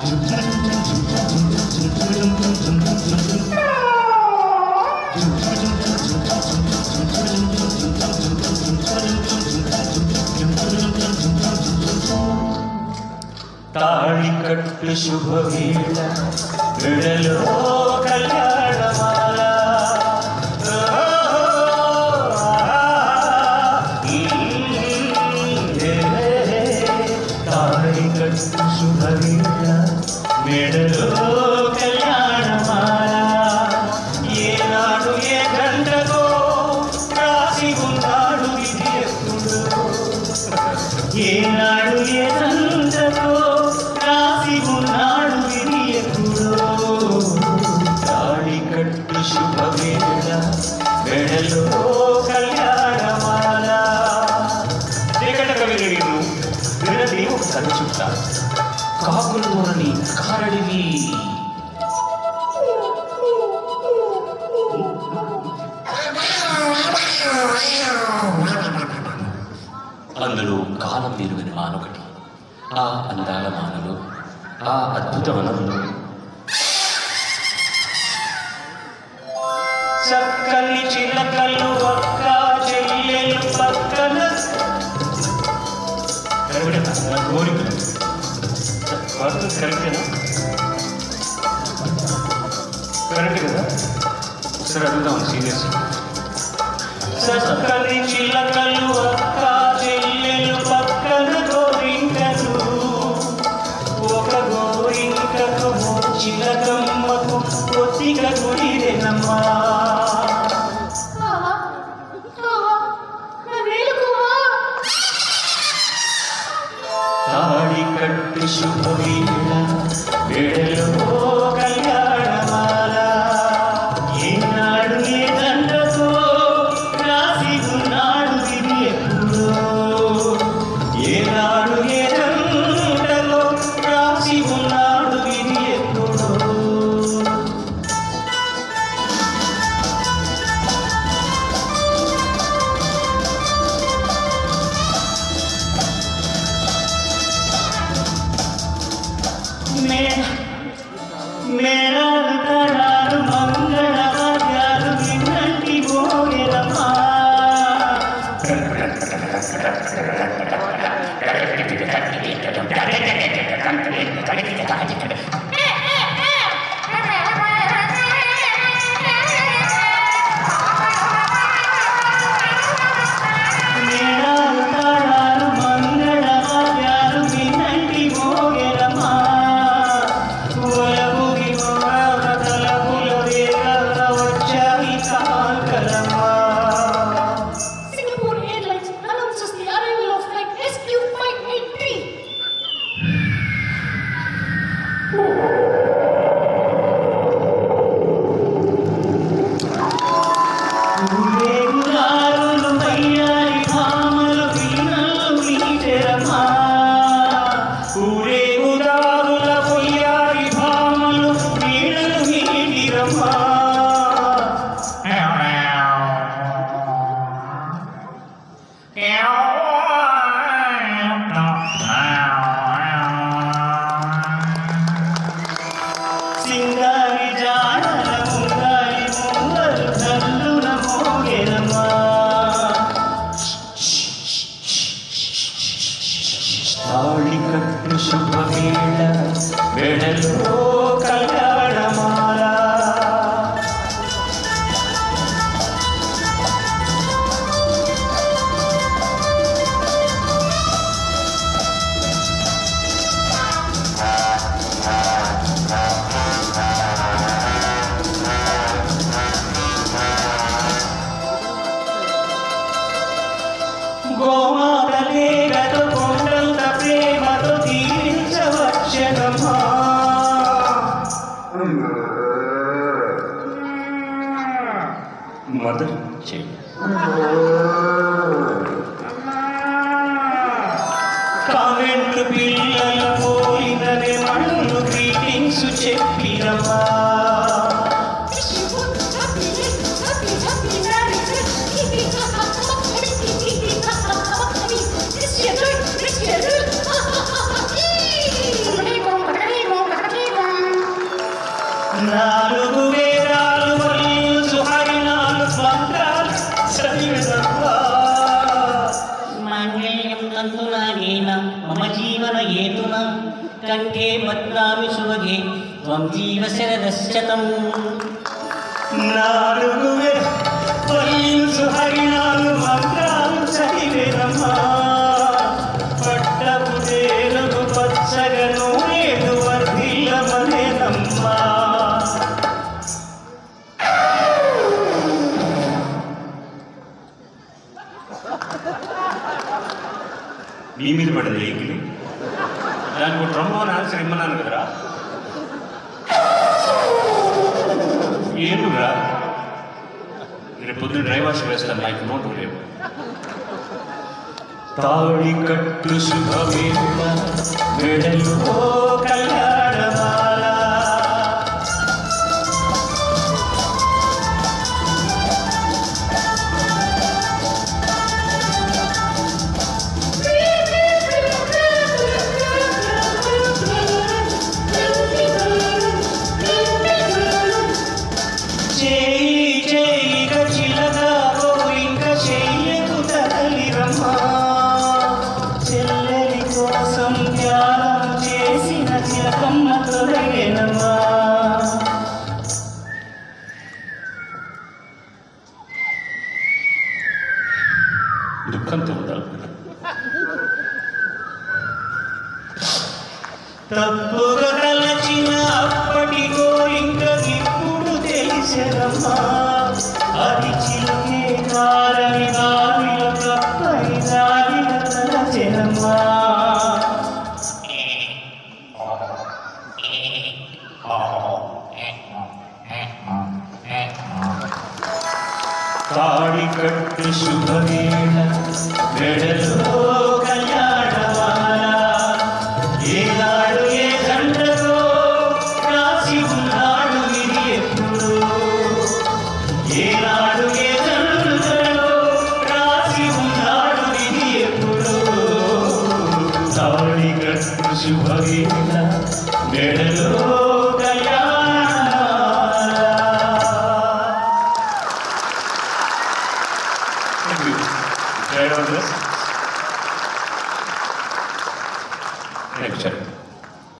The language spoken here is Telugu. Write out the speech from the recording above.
తాళి కట్టు శుభవేళ విడలో కళ్యాణమాల తాళి కట్టు శుభవేళ విడలో కళ్యాణమాల ఏనాడు ఏ గంటకో రాసి ఉన్నాడు ఇది ఎప్పుడు ఏనాడు ఏ సంతతో రాసి ఉన్నాడు ఇది ఎప్పుడో తాళి కట్టు శుభవేళ వెడలో కళ్యాణమాల చీకట కవిను వినది ఒకసారి చుట్టా కాకుల ధోరణి కారడివి అందులో కాలం విలువని మానొకటి ఆ అందాల మానలో ఆ అద్భుత వనంలో చక్కని చిలకలు ఒక్క చెల్లెలు పక్కన కరెక్టేనా? నా కోరిక వార్త కరెక్టేనా కరెక్ట్ కదా ఒకసారి అడుగుదాం సీరియస్ సక్కని చిలకలు అక్క చెల్లెలు పక్కన గోరింకలు ఒక గోరింకకు ఓ చిలకమ్మకు కొద్దిగ గుడిరెనమ్మా తాడి కట్టి శుభవీణ వేడలో కళ్యాణమాల ఏనాడు ఏ దండతో రాసి ఉన్నాడు ఇది ఎప్పుడో ఏనాడు ఏ దండలో రాసి ఉన్నాడు ఇది ఎప్పుడో మేళాలు తరాలు మంగళ వాద్యాలు విన్నంటి మోగెరమ్మా మేళాలు తాళాలు మంగళ వాద్యాలు విన్నంటి మోగెరమ్మా వలపుకి మోరాల తలపుల వేగాల వచ్చాయి కాల్కలమ్మా Singapore Airlines announces the arrival of flight SQ583. ఊరేగులారులు వయ్యారి భామలు వీణలు మీటెరమ్మా. ఊరేగులారుల వయ్యారి భామలు వీణలు మీటిరమ్మా. సింగారి జాడల ముంగారి ముంగరు తల్లున మోగెరమ్మా. తాళి కట్టు శుభవేళ వెడలో కళ్యాణమాల గోమాత లేగతో కొండంత ప్రేమతో దీవించవచ్చనమ్మా జీవన ఏతున కంఠే భద్రామి సుభగే త్వం జీవ శరదశ్చతం నాలుగు పల్లించు హరిణాలు మంత్రాలు చదివేదమ్మా పట్టపు తేలుగు పచ్చగను ఏడు వర్ధిల్లమనేదమ్మా నీ మీద పడింది ఎంకిలి దానికి ఒక ట్రంబోన్ ఆన్సర్ ఇమ్మన్నాను కదరా ఏనురా రేపు పొద్దున్న డ్రైవర్స్ వేస్తాను మైక్ నోట్ లేవు తాళి కట్టు శుభవేళ మెడలో కళ్యాణమాల చేయి చేయిగ చిలగా ఇంక చెయ్యకు తరలిరమ్మా చెల్లెలి కోసం త్యాగం చేసిన చిలకమ్మ తొలగేనమ్మా దుఃఖంతో ఉందా తప్పుగా తలచిన అప్పటికో ఇంక ఇప్పుడు తెలిసెనమ్మా అది చిలకే కారని దారిలో తప్పని దారిలో తలచెనమ్మా తాడి కట్టు శుభవేళ మెడలో కళ్యాణమాల ఏనాడు ఏ దండలో రాసి ఉన్నాడు ఇది ఎప్పుడు ఏనాడు ఏ